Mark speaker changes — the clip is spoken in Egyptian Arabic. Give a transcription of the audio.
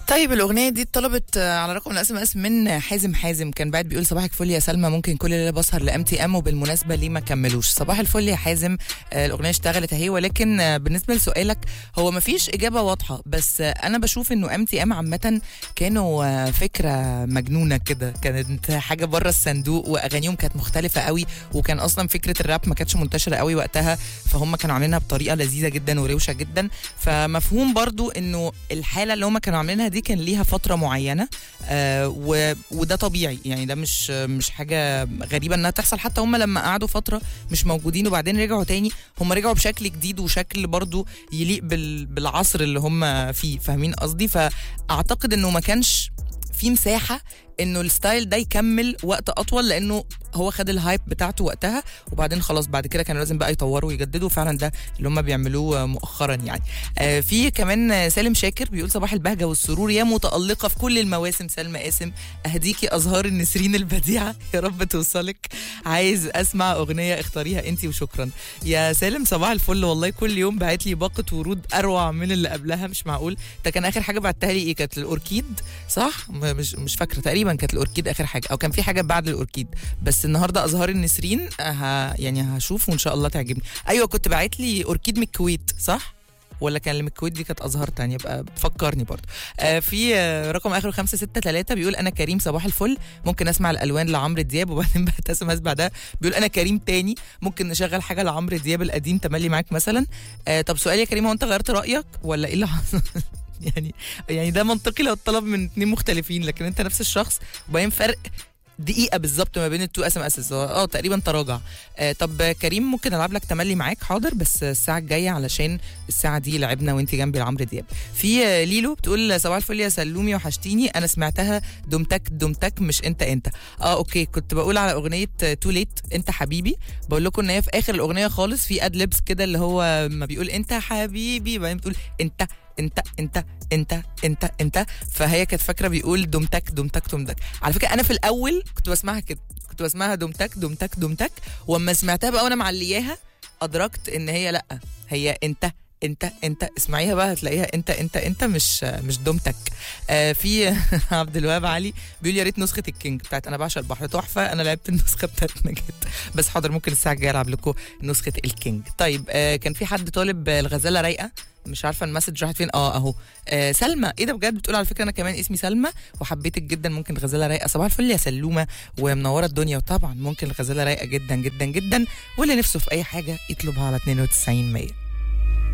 Speaker 1: طيب الاغنيه دي اتطلبت آه، على رقم الاس ام اس من حازم حازم كان بعد بيقول صباحك فل يا سلمى ممكن كل ليله بسهر لام تي ام وبالمناسبه ليه ما كملوش صباح الفل يا حازم آه، الاغنيه اشتغلت اهي ولكن آه، بالنسبه لسؤالك هو ما فيش اجابه واضحه بس آه، انا بشوف انه ام تي ام عامه كانوا آه، فكره مجنونه كده كانت حاجه بره الصندوق واغانيهم كانت مختلفه قوي وكان اصلا فكره الراب ما كانتش منتشره قوي وقتها فهم كانوا عاملينها بطريقه لذيذه جدا وروشه جدا فمفهوم برضو انه الحاله اللي هم كانوا عاملينها دي كان ليها فتره معينه آه و... وده طبيعي يعني ده مش مش حاجه غريبه انها تحصل حتى هم لما قعدوا فتره مش موجودين وبعدين رجعوا تاني هم رجعوا بشكل جديد وشكل برضو يليق بال... بالعصر اللي هم فيه فاهمين قصدي فاعتقد انه ما كانش في مساحه انه الستايل ده يكمل وقت اطول لانه هو خد الهايب بتاعته وقتها وبعدين خلاص بعد كده كانوا لازم بقى يطوروا ويجددوا فعلا ده اللي هم بيعملوه مؤخرا يعني آه في كمان آه، سالم شاكر بيقول صباح البهجه والسرور يا متالقه في كل المواسم سلمى قاسم اهديكي ازهار النسرين البديعه يا رب توصلك عايز اسمع اغنيه اختاريها انت وشكرا يا سالم صباح الفل والله كل يوم بعت لي باقه ورود اروع من اللي قبلها مش معقول ده كان اخر حاجه بعتها لي ايه كانت الاوركيد صح م- مش مش فاكره تقريبا كانت الاوركيد اخر حاجه او كان في حاجه بعد الاوركيد بس النهارده ازهار النسرين آه، ه... يعني هشوف وان شاء الله تعجبني ايوه كنت بعت لي اوركيد من الكويت صح ولا كان اللي من الكويت دي كانت ازهار تانية يبقى فكرني برضه آه في آه رقم اخره 563 بيقول انا كريم صباح الفل ممكن اسمع الالوان لعمرو دياب وبعدين بعت اس ام اس بعدها بيقول انا كريم تاني ممكن نشغل حاجه لعمرو دياب القديم تملي معاك مثلا آه طب سؤال يا كريم هو انت غيرت رايك ولا ايه اللي حصل يعني يعني ده منطقي لو اتطلب من اتنين مختلفين لكن انت نفس الشخص وبعدين فرق دقيقة بالظبط ما بين التو اس ام اس اه تقريبا تراجع آه طب كريم ممكن العب لك تملي معاك حاضر بس الساعة الجاية علشان الساعة دي لعبنا وانت جنبي لعمرو دياب في آه، ليلو بتقول صباح الفل يا سلومي وحشتيني انا سمعتها دمتك دمتك مش انت انت اه اوكي كنت بقول على اغنية تو ليت انت حبيبي بقول لكم ان هي في اخر الاغنية خالص في اد ليبس كده اللي هو ما بيقول انت حبيبي بعدين بتقول انت انت انت انت انت انت فهي كانت فاكره بيقول دمتك دمتك دمتك على فكره انا في الاول كنت بسمعها كده كنت بسمعها دمتك دمتك دمتك واما سمعتها بقى وانا معلياها ادركت ان هي لا هي انت انت انت اسمعيها بقى هتلاقيها انت انت انت مش مش دمتك آه في عبد الوهاب علي بيقول يا ريت نسخه الكينج بتاعت انا بعشق البحر تحفه انا لعبت النسخه بتاعت نجاة بس حاضر ممكن الساعه الجايه العب لكم نسخه الكينج طيب آه كان في حد طالب آه، الغزاله رايقه مش عارفه المسج راحت فين اه اهو آه سلمى ايه ده بجد بتقول على فكره انا كمان اسمي سلمى وحبيتك جدا ممكن الغزاله رايقه صباح الفل يا سلومه ومنوره الدنيا وطبعا ممكن الغزاله رايقه جدا جدا جدا واللي نفسه في اي حاجه يطلبها على 92 100